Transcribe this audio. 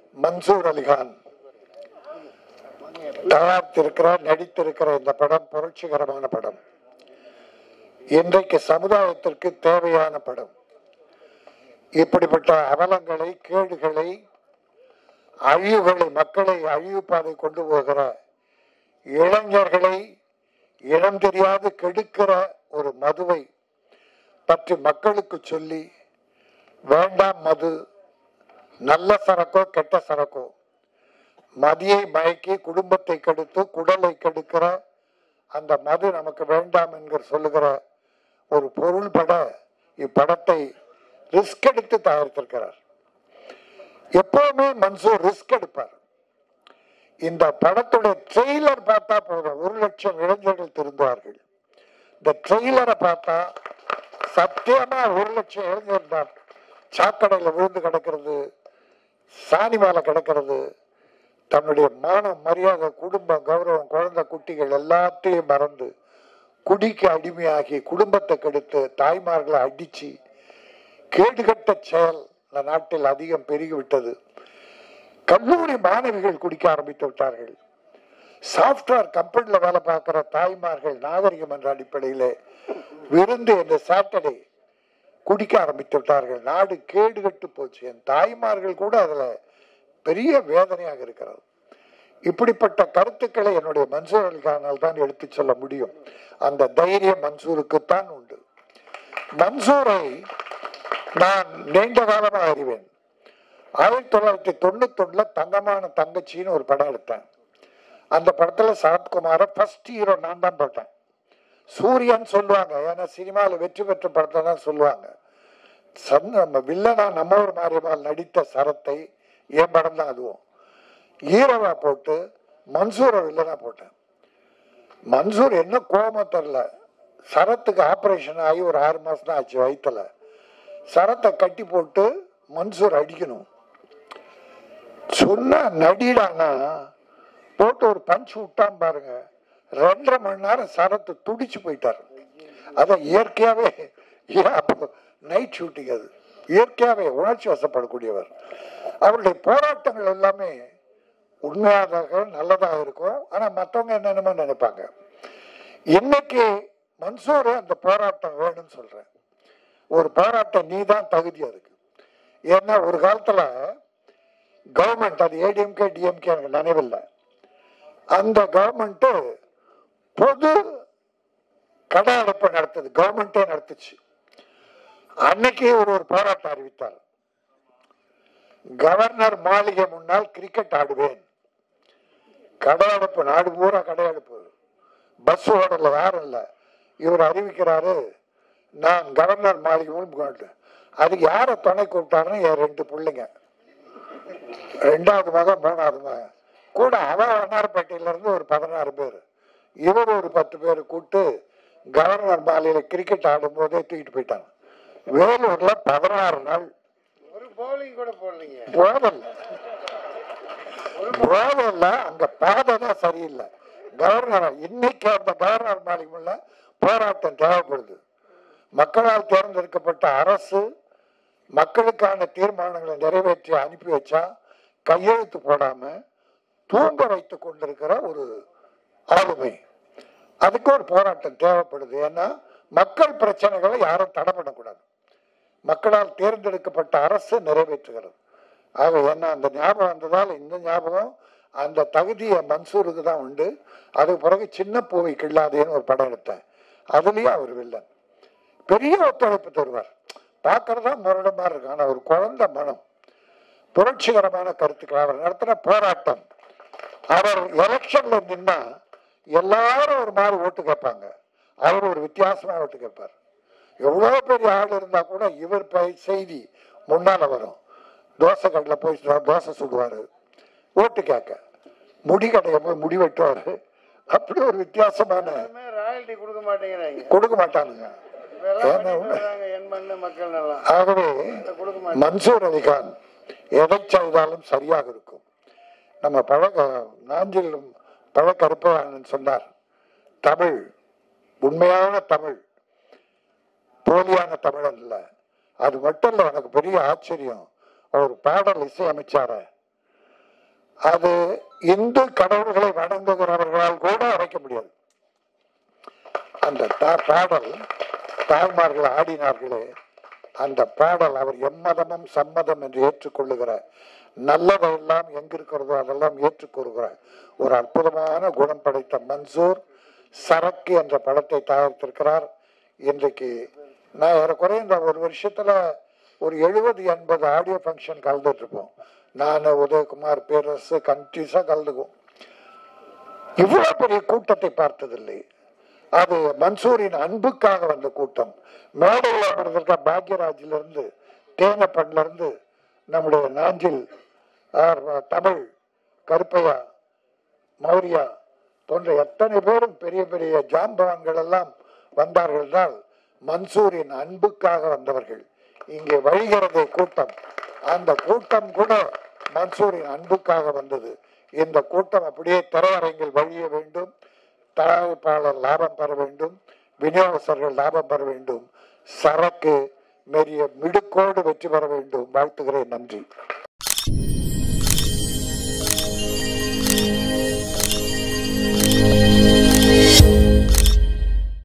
மன்சூர் அலிகான் தயாரித்திருக்கிற நடித்திருக்கிற இந்த படம் புரட்சிகரமான படம் இன்றைக்கு சமுதாயத்திற்கு தேவையான படம் இப்படிப்பட்ட அவலங்களை கேடுகளை அழிவுகளை மக்களை அழிவு பாதை கொண்டு போகிற இளைஞர்களை இனம் தெரியாது கெடுக்கிற ஒரு மதுவை பற்றி மக்களுக்கு சொல்லி வேண்டாம் மது நல்ல சரக்கோ கெட்ட சரக்கோ மதியை மயக்கி குடும்பத்தை கெடுத்து குடலை கெடுக்கிற அந்த மது நமக்கு வேண்டாம் என்கிற சொல்லுகிற ஒரு பொருள் பட இப்படத்தை ரிஸ்க் எடுத்து தயாரித்திருக்கிறார் எப்பவுமே மன்சூர் ரிஸ்க் எடுப்பார் இந்த படத்துடைய ட்ரெய்லர் பார்த்தா போதும் ஒரு லட்சம் இளைஞர்கள் திருந்துவார்கள் இந்த ட்ரெய்லரை பார்த்தா சத்தியமா ஒரு லட்சம் இளைஞர் தான் சாக்கடையில் விழுந்து கிடக்கிறது சாணி மேல கிடக்கிறது தன்னுடைய மானம் மரியாதை குடும்பம் கௌரவம் குழந்தை குட்டிகள் எல்லாத்தையும் மறந்து குடிக்கு அடிமையாகி குடும்பத்தை கெடுத்து தாய்மார்களை அடிச்சு கேடுகட்ட செயல் இந்த நாட்டில் அதிகம் பெருகிவிட்டது கல்லூரி மாணவிகள் குடிக்க ஆரம்பித்து விட்டார்கள் சாப்ட்வேர் கம்பெனியில் வேலை பார்க்கிற தாய்மார்கள் நாகரிகம் என்ற அடிப்படையில் விருந்து என்ற சாட்டர்டே குடிக்க ஆரம்பித்து விட்டார்கள் நாடு கேடுகட்டு போச்சு என் தாய்மார்கள் கூட அதுல பெரிய வேதனையாக இருக்கிறது இப்படிப்பட்ட கருத்துக்களை என்னுடைய மன்சூர் அலிகானால் தான் எடுத்து சொல்ல முடியும் அந்த தைரியம் மன்சூருக்குத்தான் உண்டு மன்சூரை நான் நீண்ட காலமாக அறிவேன் ஆயிரத்தி தொள்ளாயிரத்தி தொண்ணூத்தி ஒண்ணுல தங்கமான தங்கச்சின்னு ஒரு படம் எடுத்தேன் அந்த படத்துல சரத்குமார ஃபர்ஸ்ட் ஹீரோ நான் தான் போட்டேன் சூரியன் சொல்லுவாங்க ஏன்னா சினிமாவில் வெற்றி பெற்ற படத்தை தான் சொல்லுவாங்க சன் நம்ம வில்லனா நம்ம ஒரு மாரியம்மாள் நடித்த சரத்தை என் படம் தான் அதுவும் ஈரவா போட்டு மன்சூரை வில்லனா போட்டேன் மன்சூர் என்ன கோபம் தெரில சரத்துக்கு ஆப்ரேஷன் ஆகி ஒரு ஆறு மாசம் தான் ஆச்சு வயிற்றுல சரத்தை கட்டி போட்டு மன்சூர் அடிக்கணும் சொன்னா நடிடானா போட்டு ஒரு பஞ்ச் விட்டான் பாருங்க ரெண்டரை மணி நேரம் சரத்து துடிச்சு போயிட்டார் அதான் இயற்கையாவே ஏன் அப்போ நைட் ஷூட்டிங் அது இயற்கையாவே உணர்ச்சி வசப்படக்கூடியவர் அவருடைய போராட்டங்கள் எல்லாமே உண்மையாக நல்லதாக இருக்கும் ஆனா மற்றவங்க என்னென்னமோ நினைப்பாங்க இன்னைக்கு மன்சூர் அந்த போராட்டம் வேணும்னு சொல்றேன் ஒரு போராட்டம் நீ தான் தகுதி அதுக்கு ஏன்னா ஒரு காலத்துல கவர்மெண்ட் அது ஏடிஎம்கே டிஎம்கே எனக்கு நினைவில்லை அந்த கவர்மெண்ட் பொது கடை அடைப்பு நடத்துது கவர்மெண்டே நடத்துச்சு அன்னைக்கு ஒரு ஒரு போராட்டம் அறிவித்தார் கவர்னர் மாளிகை முன்னால் கிரிக்கெட் ஆடுவேன் கடை அடைப்பு நாடு பூரா கடை அடைப்பு பஸ் ஓடல யாரும் இல்லை இவர் அறிவிக்கிறாரு நான் கவர்னர் மாளிகை முன் போட்டு அதுக்கு யாரை துணை கூப்பிட்டாருன்னு என் ரெண்டு பிள்ளைங்க ரெண்டாவது மகன் மூணாவது மகன் கூட அவன் வண்ணாரப்பேட்டையில இருந்து ஒரு பதினாறு பேர் இவர் ஒரு பத்து பேர் கூப்பிட்டு கவர்னர் மாலையில கிரிக்கெட் ஆடும் போதே தூக்கிட்டு போயிட்டாங்க வேலூர்ல பதினாறு நாள் ஒரு பவுலிங் கூட போடலீங்க போதல்ல போதல்ல அங்க பாதை தான் சரியில்லை கவர்னர் இன்னைக்கு அந்த கவர்னர் மாளிகைக்குள்ள போராட்டம் தேவைப்படுது மக்களால் தேர்ந்தெடுக்கப்பட்ட அரசு மக்களுக்கான தீர்மானங்களை நிறைவேற்றி அனுப்பி வச்சா கையெழுத்து போடாம தூங்க வைத்துக் கொண்டிருக்கிற ஒரு ஆளுமை அதுக்கு ஒரு போராட்டம் தேவைப்படுது ஏன்னா மக்கள் பிரச்சனைகளை யாரும் தடை பண்ணக்கூடாது மக்களால் தேர்ந்தெடுக்கப்பட்ட அரசு நிறைவேற்றுகிறது ஆக என்ன அந்த ஞாபகம் வந்ததால் இந்த ஞாபகம் அந்த தகுதியை மன்சூருக்கு தான் உண்டு அதுக்கு பிறகு சின்ன பூவை கிள்ளாதேன்னு ஒரு படம் எடுத்தேன் அதுலயும் அவர் வில்லன் பெரிய ஒத்துழைப்பு தருவார் பார்க்கறதா முரடமா இருக்கு ஆனா ஒரு குழந்தை மனம் புரட்சிகரமான கருத்துக்கள் அவர் நடத்தின போராட்டம் அவர் எலெக்ஷன்ல நின்னா எல்லாரும் ஒரு மாதிரி ஓட்டு கேட்பாங்க அவர் ஒரு வித்தியாசமா ஓட்டு கேட்பார் எவ்வளவு பெரிய ஆள் இருந்தா கூட இவர் பை- செய்தி முன்னால வரும் தோசை கடையில் போய் சு- தோசை சுடுவாரு ஓட்டு கேட்க முடி கடையை போய் முடி வெட்டுவாரு அப்படி ஒரு வித்தியாசமான எல்லாமே ராயல்டி கொடுக்க மாட்டேங்கிறாங்க கொடுக்க மாட்டானுங்க இப்ப எல்லாம் ஏன்னா பண்ணிட்டு வர்றாங்க என் மண்ணு மக்கள் எல்லாம் ஆகவே கொடுக்க மாட்டாங்க மன்சூர் அலிகான் எதை செய்தாலும் சரியாக இருக்கும் நம்ம பழக நாஞ்சில் பழக்கருப்பவாணன் சொன்னார் தமிழ் உண்மையான தமிழ் போலியான தமிழ் அல்ல அது மட்டும் இல்ல எனக்கு பெரிய ஆச்சரியம் அவர் பாடல் இசையமைச்சார அது இந்து கடவுள்களை வணங்குகிறவர்களால் கூட அடைக்க முடியாது அந்த தா- பாடல் தாய்மார்கள் ஆடினார்களே அந்த பாடல் அவர் எம்மதமும் சம்மதம் என்று ஏற்றுக்கொள்ளுகிற நல்லதையெல்லாம் எங்க இருக்கிறதோ அதெல்லாம் ஏற்றுக்கொள்கிற ஒரு அற்புதமான குணம் படைத்த மன்சூர் சரக்கு என்ற படத்தை தயாரித்திருக்கிறார் இன்றைக்கு நான் ஏறக்குறைய இந்த ஒரு வருஷத்துல ஒரு எழுபது எண்பது ஆடியோ ஃபங்க்ஷன் கலந்துட்டு இருப்போம் நான் உதயகுமார் பேரரசு கண்டினியூஸா கலந்துக்குவோம் இவ்வளவு பெரிய கூட்டத்தை பார்த்ததில்லை அது மன்சூரின் அன்புக்காக வந்த கூட்டம் மேடையில் அமர்ந்திருக்க பாக்யராஜில இருந்து தேனப்பன்ல இருந்து நம்முடைய நாஞ்சில் ஆர், தமிழ் கருப்பையா மௌரியா போன்ற எத்தனை பேரும் பெரிய பெரிய ஜாம்பவான்கள் எல்லாம் வந்தார்கள் என்றால் மன்சூரின் அன்புக்காக வந்தவர்கள் இங்கே வழிகிறது கூட்டம் அந்த கூட்டம் கூட மன்சூரின் அன்புக்காக வந்தது இந்த கூட்டம் அப்படியே திரையரங்கில் வழிய வேண்டும் தயாரிப்பாளர் லாபம் பெற வேண்டும் விநியோகஸ்தர்கள் லாபம் பெற வேண்டும் சரக்கு மெரிய மிடுக்கோடு வெற்றி பெற வேண்டும் வாழ்த்துகிறேன் நன்றி